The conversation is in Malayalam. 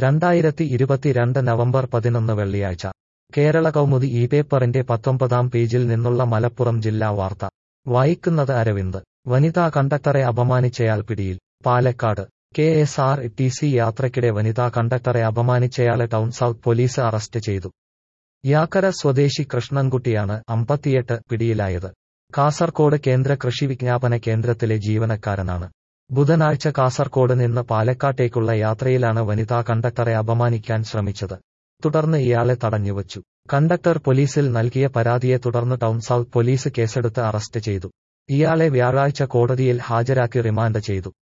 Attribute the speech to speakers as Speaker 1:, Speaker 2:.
Speaker 1: രണ്ടായിരത്തി ഇരുപത്തിരണ്ട് നവംബർ പതിനൊന്ന് വെള്ളിയാഴ്ച കേരള കൗമുദി ഈ പേപ്പറിന്റെ പത്തൊമ്പതാം പേജിൽ നിന്നുള്ള മലപ്പുറം ജില്ലാ വാർത്ത വായിക്കുന്നത് അരവിന്ദ് വനിതാ കണ്ടക്ടറെ അപമാനിച്ചയാൾ പിടിയിൽ Palakkad K S R T C യാത്രയ്ക്കിടെ വനിതാ കണ്ടക്ടറെ അപമാനിച്ചയാളെ ടൗൺ സൗത്ത് പോലീസ് അറസ്റ്റ് ചെയ്തു യാക്കര സ്വദേശി കൃഷ്ണൻകുട്ടിയാണ് അമ്പത്തിയെട്ട് പിടിയിലായത് കാസർകോട് കേന്ദ്ര കൃഷി വിജ്ഞാപന കേന്ദ്രത്തിലെ ജീവനക്കാരനാണ് ബുധനാഴ്ച കാസർകോട് നിന്ന് പാലക്കാട്ടേക്കുള്ള യാത്രയിലാണ് വനിതാ കണ്ടക്ടറെ അപമാനിക്കാൻ ശ്രമിച്ചത് തുടർന്ന് ഇയാളെ തടഞ്ഞുവച്ചു കണ്ടക്ടർ പോലീസിൽ നൽകിയ പരാതിയെ തുടർന്ന് ടൗൺ സൗത്ത് പോലീസ് കേസെടുത്ത് അറസ്റ്റ് ചെയ്തു ഇയാളെ വ്യാഴാഴ്ച കോടതിയിൽ ഹാജരാക്കി റിമാൻഡ് ചെയ്തു